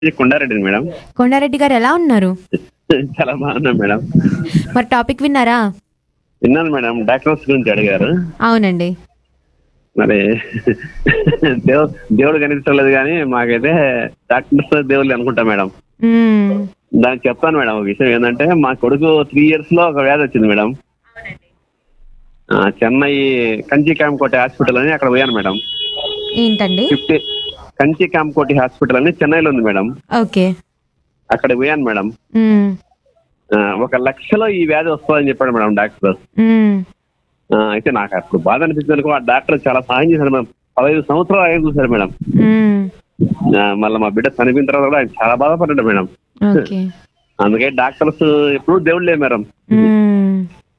ఇది కొండారెడ్డి మేడం కొండారెడ్డి గారు ఎలా ఉన్నారు చాలా బాగున్నాం మేడం మరి టాపిక్ విన్నారా విన్నాను మేడం డాక్టర్స్ గురించి అడిగారు అవునండి మరి దేవు దేవుడు కనిపించలేదు కానీ మాకైతే డాక్టర్స్ దేవుళ్ళు అనుకుంటా మేడం మ్మ్. దానికి చెప్తాను మేడం ఒక విషయం ఏంటంటే మా కొడుకు త్రీ ఇయర్స్ లో ఒక వ్యాధి వచ్చింది మేడం ఆ, చెన్నై కంచి కామకోటి హాస్పిటల్ అని అక్కడ పోయాను మేడం ఏంటండి ఫిఫ్టీ కంచి కామకోటి హాస్పిటల్ అని చెన్నైలో ఉంది మేడం ఓకే అక్కడ పోయాను మేడం మ్మ్. ఆ, ఒక లక్షలో ఈ వ్యాధి వస్తుందని చెప్పాడు మేడం డాక్టర్ మ్మ్. ఆ, అయితే నాకు అప్పుడు బాధ అనిపించింది అనుకో ఆ డాక్టర్ చాలా సహాయం చేశాడు మేడం పదహైదు సంవత్సరాలు ఆయన చూశాడు మేడం మ్మ్. ఆ, మళ్ళీ మా బిడ్డ చనిపోయిన తర్వాత కూడా ఆయన చాలా బాధపడ్డాడు మేడం ఓకే అందుకే డాక్టర్స్ ఎప్పుడు దేవుళ్ళే మేడం మ్మ్.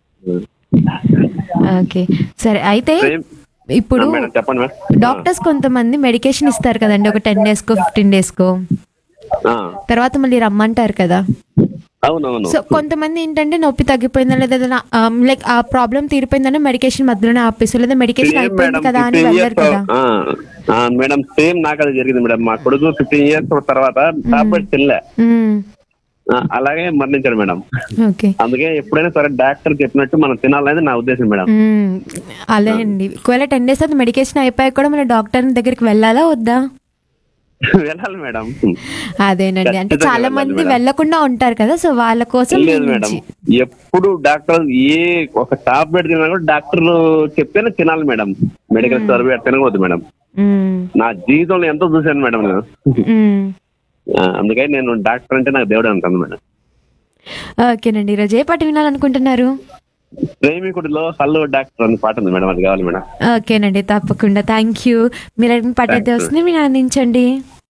ఓకే సరే అయితే సేమ్ ఇప్పుడు మేడం చెప్పండి మేడం డాక్టర్స్ కొంతమంది మెడికేషన్ ఇస్తారు కదండి ఒక టెన్ డేస్ కో ఫిఫ్టీన్ డేస్ కో ఆ, తర్వాత మళ్ళీ రమ్మంటారు కదా అవునవును సో కొంతమంది ఏంటంటే నొప్పి తగ్గిపోయిందా లేదా ఏదైనా, ఆమ్, లైక్ ఆ ప్రాబ్లం తీరిపోయిందని మెడికేషన్ మధ్యలోనే ఆపేస్తారు లేదా మెడికేషన్ సేమ్ అయిపోయింది మేడం కదా అని ఫిఫ్టీన్ వెళ్ళరు ఇయర్స్ కదా మేడం సేమ్ నాకు అది జరిగింది మేడం మా కొడుకు ఫిఫ్టీన్ ఇయర్స్ తర్వాత టాబ్లెట్ తినలే మ్మ్. ఆ, అలాగే మరణించాడు మేడం ఓకే అందుకే ఎప్పుడైనా సరే డాక్టర్ చెప్పినట్టు మనం తినాలనేది నా ఉద్దేశం మేడం మ్మ్. అలా అండి ఒకవేళ టెన్ డేస్ తర్వాత మెడికేషన్ అయిపోయాక కూడా మన డాక్టర్ దగ్గరికి వెళ్ళాలా వద్దా వెళ్ళాలి మేడం అదేనండి అంటే ఖచ్చితంగా చాలా వెళ్ళాలి మంది మేడం. వెళ్ళకుండా ఉంటారు కదా సో వాళ్ళ కోసం మీ లేదు మేడం నుంచి. ఎప్పుడు డాక్టర్ ఏ ఒక టాబ్లెట్ తిన్నా కూడా డాక్టర్ చెప్తేనే తినాలి మేడం మెడికల్ స్టోర్ పోయి తినకూడదు మేడం మ్మ్. నా జీవితంలో ఎంతో చూశాను మేడం నేను మ్మ్. ఆ, అందుకని నేను డాక్టర్ అంటే నాకు దేవుడు అంటాను మేడం ఓకేనండి ఈరోజు ఏ పాట వినాలనుకుంటున్నారు ప్రేమికుడిలో హల్లో డాక్టర్ అని పాట ఉంది మేడం అది కావాలి మేడం ఓకేనండి తప్పకుండా థ్యాంక్ యూ మీరు అడిగిన పాట అయితే వస్తుంది మీరు అందించండి